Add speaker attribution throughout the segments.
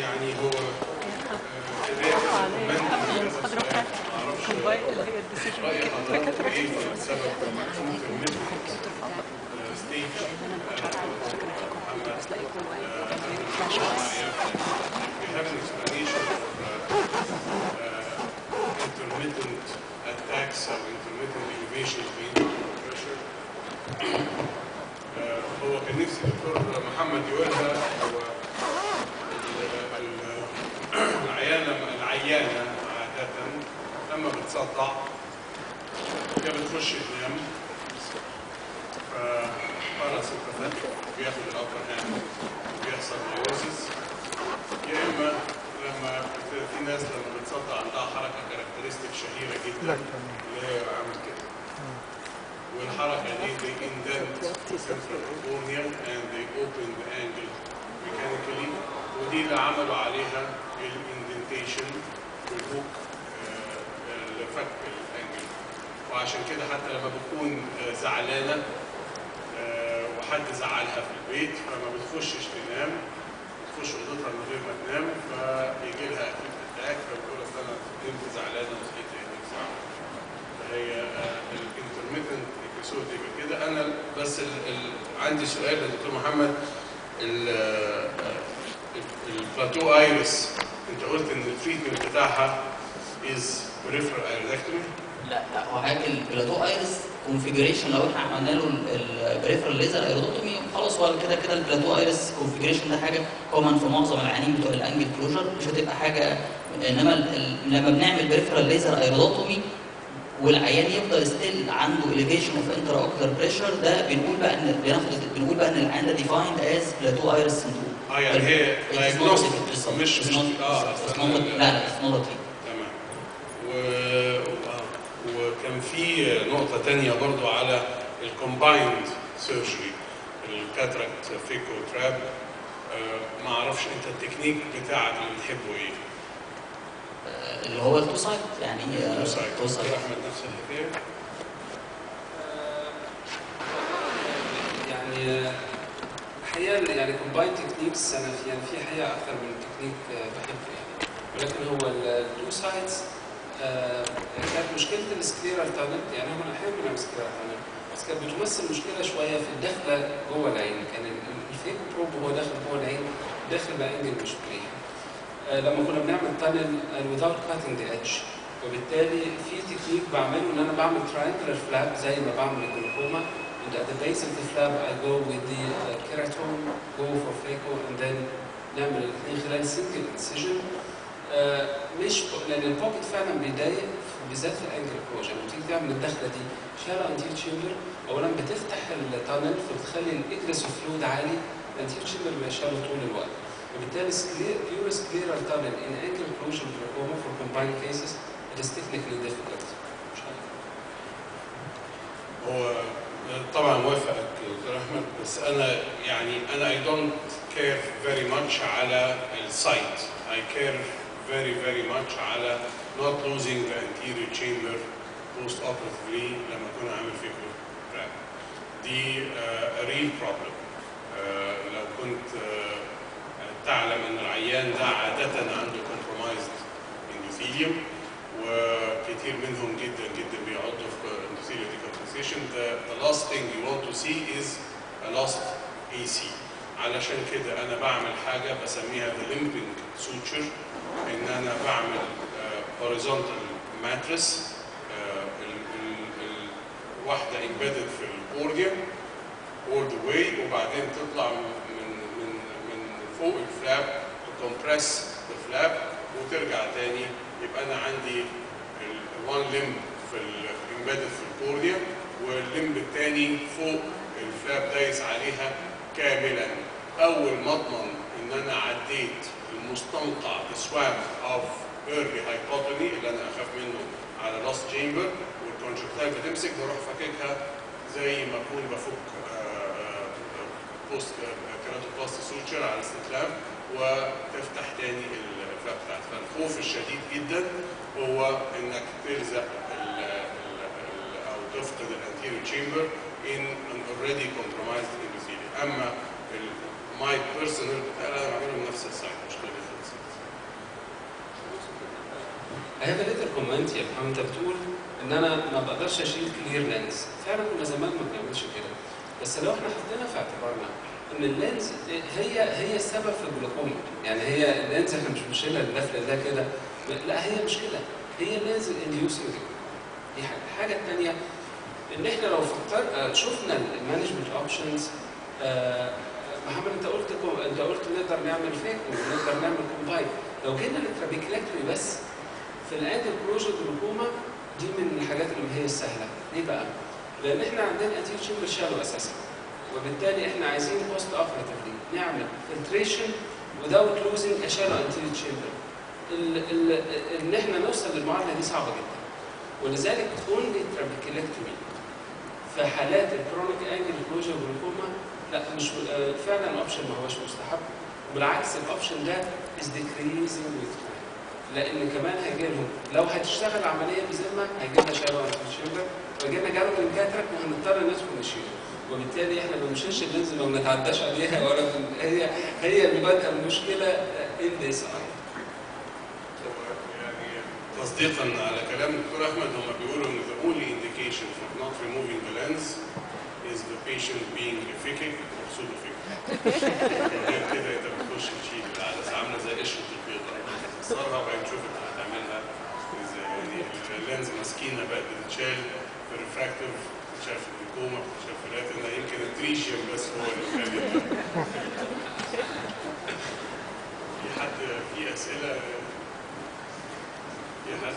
Speaker 1: يعني هو
Speaker 2: المحاضرة بتاعت كومبايل اللي هي الديسيجن
Speaker 1: رأي حضرتك ايه في سبب ستيج We have an explanation for uh, intermittent attacks or intermittent elevation of the intraocular pressure. آه، هو كان نفسي الدكتور محمد يقولها هو ال- ال- العيانة العيانة عادة لما بتصدع هي بتخش تنام فباراسيمباثيك بياخد الابر هاند بيحصل مايوزس يا اما لما بت- في ناس لما بتصدع عندها حركه كاركترستيك شهيره جدا اللي هي عامل كده والحركه دي they indent the central cornea and they open the angle mechanically ودي اللي عملوا عليها الاندنتيشن والهوك آه، اللي فك الانجل وعشان كده حتى لما بتكون آه، زعلانه آه، وحد زعلها في البيت فما بتخشش تنام تخش اوضتها من غير ما تنام فيجي لها اكيد اتاك فبتقول اصل انا نمت زعلانه وصحيت لقيتني زعلانه فهي الانترميتنت ابيسود يبقى كده انا بس ال ال عندي سؤال للدكتور محمد ال- آه، البلاتو ايرس انت قلت ان التريتمنت بتاعها از بريفرال ايرودكتومي
Speaker 3: لا لا هو حاجه البلاتو ايرس كونفيجريشن لو احنا عملنا له البريفرال ليزر ايرودوتومي خلاص هو كده كده البلاتو ايرس كونفيجريشن ده حاجه كومن في معظم العيانين بتوع الانجل كلوجر مش هتبقى حاجه انما ال- ال- لما بنعمل بريفرال ليزر ايرودوتومي والعيان يفضل ستيل عنده elevation اوف انترا اوكلر بريشر ده بنقول بقى ان بناخد بنقول بقى ان العيان ده ديفايند از بلاتو ايرس سندروم
Speaker 1: اه يعني هي diagnostic مش مش اه
Speaker 3: لا لا it's not a treatment.
Speaker 1: تمام و... وكان في نقطة تانية برضو على الكومبايند سيرجري الكاتراكت فيكو تراب آه، ما اعرفش انت التكنيك بتاعك اللي بتحبه ايه؟
Speaker 3: آه، اللي هو التو سايد يعني آه،
Speaker 1: تو سايد
Speaker 3: تو سايد
Speaker 1: احمد نفس الحكاية
Speaker 4: يعني الحقيقه يعني كومباين تكنيكس انا في يعني في حقيقه اكثر من تكنيك آه، بحبه يعني ولكن هو التو سايدز كانت مشكله السكليرال تانل يعني هم احيانا بنعمل سكليرال تانل بس كانت بتمثل مشكله شويه في الدخله جوه العين كان ال- الفيك بروب وهو داخل جوه العين داخل بانجل مش بلاي آه، لما كنا بنعمل تانل without cutting the edge وبالتالي في تكنيك بعمله ان انا بعمل triangular flap زي ما بعمل الجلوكوما and at the base of the flap I go with the uh, keratome go for phaco and then نعمل الاثنين خلال single incision آه، مش لان البوكيت فعلا بيضايق بالذات في الانجل كلوجر لما تيجي تعمل الدخله دي شارع انتير تشامبر اولا بتفتح التانل فبتخلي الاجرس فلويد عالي الانتير تشامبر بيبقى شالو طول الوقت وبالتالي بيور سكليرال تانل ان انجل كلوجر جلوكوما for combined cases it is technically difficult مش عارف
Speaker 1: هو طبعا موافقك دكتور احمد بس انا يعني انا I don't care very much على السايت I care very very much على not losing the anterior chamber post operatively لما اكون عامل فيكو تراب دي uh, a real problem uh, لو كنت uh, تعلم ان العيان ده عاده عنده compromised endothelium وكتير منهم جدا جدا بيقعدوا في endothelial decompensation the, the last thing you want to see is a lost AC علشان كده انا بعمل حاجه بسميها the limping suture ان انا بعمل uh, horizontal mattress uh, ال- ال- ال- واحده embedded في الكورنيا all the way وبعدين تطلع من من من, من فوق الفلاب تكمبرس الفلاب وترجع تاني يبقى انا عندي الوان لمب في الامبيدد في الكورنيا واللمب الثاني فوق الفلاب دايس عليها كاملا اول ما اضمن ان انا عديت المستنقع بسواب اوف ايرلي هايبوتوني اللي انا اخاف منه على لاست تشامبر والكونجكتايف بتمسك بروح فككها زي ما اكون بفك بوست كيراتوبلاست سوتشر على الاستسلام وتفتح تاني الفلاب بتاعتها فالخوف الشديد جدا هو انك تلزق ال ال ال او تفقد الانتيريور تشامبر in an already compromised endothelium اما my personal بتاع انا بعمله بنفس السايت مش كل خلص
Speaker 4: I have a little comment يا محمد انت بتقول ان انا ما بقدرش اشيل كلير لينز فعلا كنا زمان ما بنعملش كده بس لو احنا حطينا في اعتبارنا ان اللينز هي هي السبب في الجلوكوما يعني هي اللينز احنا مش بنشيلها لله لله كده لا هي مش كده هي اللينز انديوسنج دي حاجه الحاجه الثانيه ان احنا لو فكر آه، شفنا المانجمنت اوبشنز محمد انت قلت كو- انت قلت نقدر نعمل فيك ونقدر نعمل كومباين لو جينا للترابيكلكتومي بس في الانتي كلوجر جلوكوما دي من الحاجات اللي هي السهله ليه بقى؟ لان احنا عندنا انتي تشامبر شالو اساسا وبالتالي احنا عايزين بوست اوبراتيفلي نعمل فلتريشن without losing a shallow anterior chamber ال- ال- ان احنا نوصل للمعادله دي صعبه جدا ولذلك only trabeculectomy في حالات الكرونيك انجل كلوجر جلوكوما لا مش آه، فعلا الاوبشن ما هوش مستحب وبالعكس الاوبشن ده is decreasing with time لان كمان هيجي لهم لو هتشتغل عمليه بذمه هيجي لنا شالو انتيشيمبر ويجي لنا جاله من كاترك وهنضطر ندخل نشيله وبالتالي احنا ما بنشيلش اللينز ما بنتعداش عليها ولا بن... هي هي اللي بادئه المشكله ان ذيس اي
Speaker 1: يعني تصديقا على كلام الدكتور احمد هم بيقولوا ان the only indication for not removing the lens is the patient being phakic or pseudo-phakic. غير كده انت بتخش تشيل العدسه عامله زي قشره البيضه تكسرها وبعدين تشوف انت هتعملها ازاي يعني اللينز مسكينه بقت بتتشال في الريفراكتيف بتتشال في الجلوكوما بتتشال في الريتنا يمكن التريشيوم بس هو اللي بيخلي في حد في اسئله في حد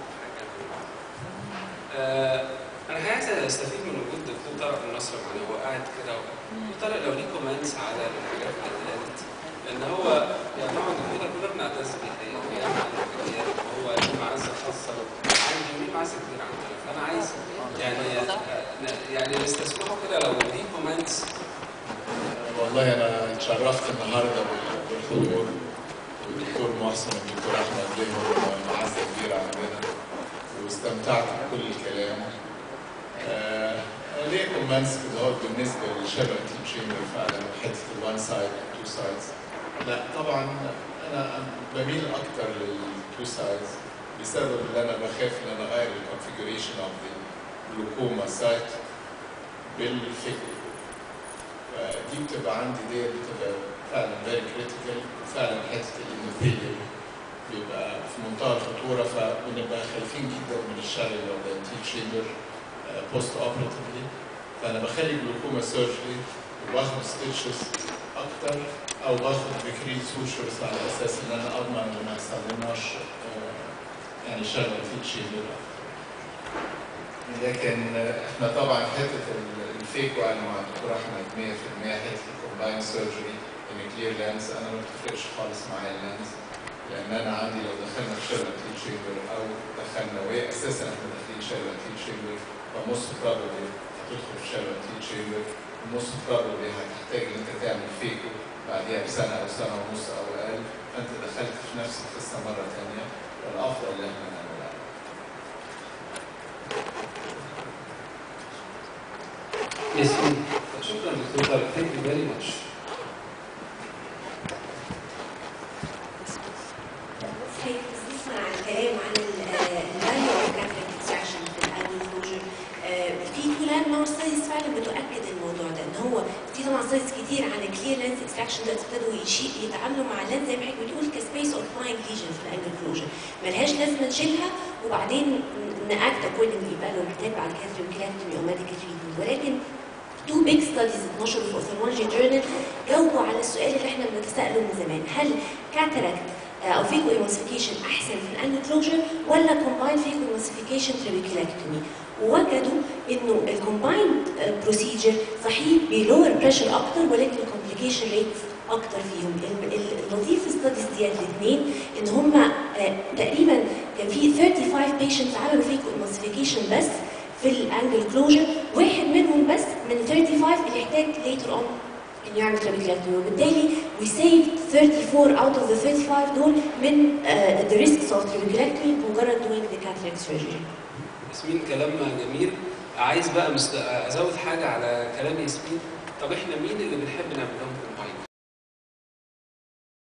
Speaker 4: آه، انا عايز استفيد من وجود الدكتور طارق النصر معانا هو قاعد كده دكتور طارق لو ليه كومنتس على الحاجات اللي اتقالت لان هو يعني طبعا الدكتور كلنا بنعتز بيه الحقيقه وبيعمل عمليات وهو له معزه خاصه عندي وليه معزه كبيره عندنا فانا عايز يعني آه، يعني نستسمحه كده لو ليه كومنتس
Speaker 5: والله انا اتشرفت النهارده بال- بالحضور والدكتور محسن والدكتور احمد ليهم معزه كبيره عندنا واستمتعت بكل الكلام. آه ليه كومنتس كده هو بالنسبه للشباب تيم شيمر فعلا حته الوان سايد والتو سايدز. لا طبعا انا بميل اكتر للتو سايدز بسبب ان انا بخاف ان انا اغير الكونفيجريشن اوف الجلوكوما سايت بالفكر فدي بتبقى عندي دي بتبقى فعلا فيري كريتيكال وفعلا حته الانوثيليوم بيبقى في منتهى الخطوره فبنبقى خايفين جدا من الشلل او الانتيك شيمبر بوست اوبراتيفلي فانا بخلي جلوكوما سيرجري وباخد ستيتشز اكتر او باخد بكريل سوشرز على اساس ان انا اضمن ان ما يحصلناش آه، يعني شلل انتيك شيمبر لكن احنا طبعا حته ال- الفيكو انا مع الدكتور احمد 100% حته الكومباين سيرجري ان كلير لانس انا ما بتفرقش خالص معايا اللانس لان انا عندي لو دخلنا في شيرلان تيل شيمبر او دخلنا وهي اساسا احنا داخلين شيرلان تيل شيمبر فموست بروبلي هتدخل في شيرلان تيل شيمبر وموست بروبلي هتحتاج ان انت تعمل فيكو بعديها بسنه او سنه ونص او اقل فانت دخلت في نفس القصه مره ثانيه والافضل ان احنا نعملها
Speaker 4: ياسين شكرا دكتور طارق ثانك يو فيري ماتش
Speaker 6: صحيح بس نسمع عن كلام عن الفاليو اوف كاتريك اكستراكشن في الايرون كلوجر في تو لاند مارك ستاديز فعلا بتؤكد الموضوع ده ان هو في طبعا ستاديز كتير عن الكلير لينز اكستراكشن ده ابتدوا يشي- يتعاملوا مع اللينز زي ما حضرتك بتقول كسبيس اوف فاين ليجن في الايرون كلوجر ملهاش لازمه نشيلها وبعدين ناكت اكوردنجلي يبقى لو محتاج بعد كده تريمكلاكتومي او ميديكال تريتمنت ولكن تو بيج ستاديز اتنشروا في اوثالمولوجي جورنال جاوبوا على السؤال اللي احنا بنتساءله من زمان هل كاتاراكت او فيكو ايموسيفيكيشن احسن في الانو كلوجر ولا كومباين فيكو ايموسيفيكيشن تريبيكولاكتومي ووجدوا انه الكومباين بروسيجر صحيح بيلور بريشر اكتر ولكن الكومبليكيشن ريت اكتر فيهم ال- ال- اللطيف في ستاديز ديت الاثنين ان هم تقريبا كان في 35 بيشنتس عملوا فيكو ايموسيفيكيشن بس في الانجل كلوجر واحد منهم بس من 35 اللي احتاج later on انه يعمل trabeculectomy وبالتالي we saved 34 out of the 35 دول من uh, the risks of trabeculectomy بمجرد doing the cataract surgery.
Speaker 4: ياسمين كلام جميل عايز بقى مست... ازود حاجه على كلام ياسمين طب احنا مين اللي بنحب نعمل لهم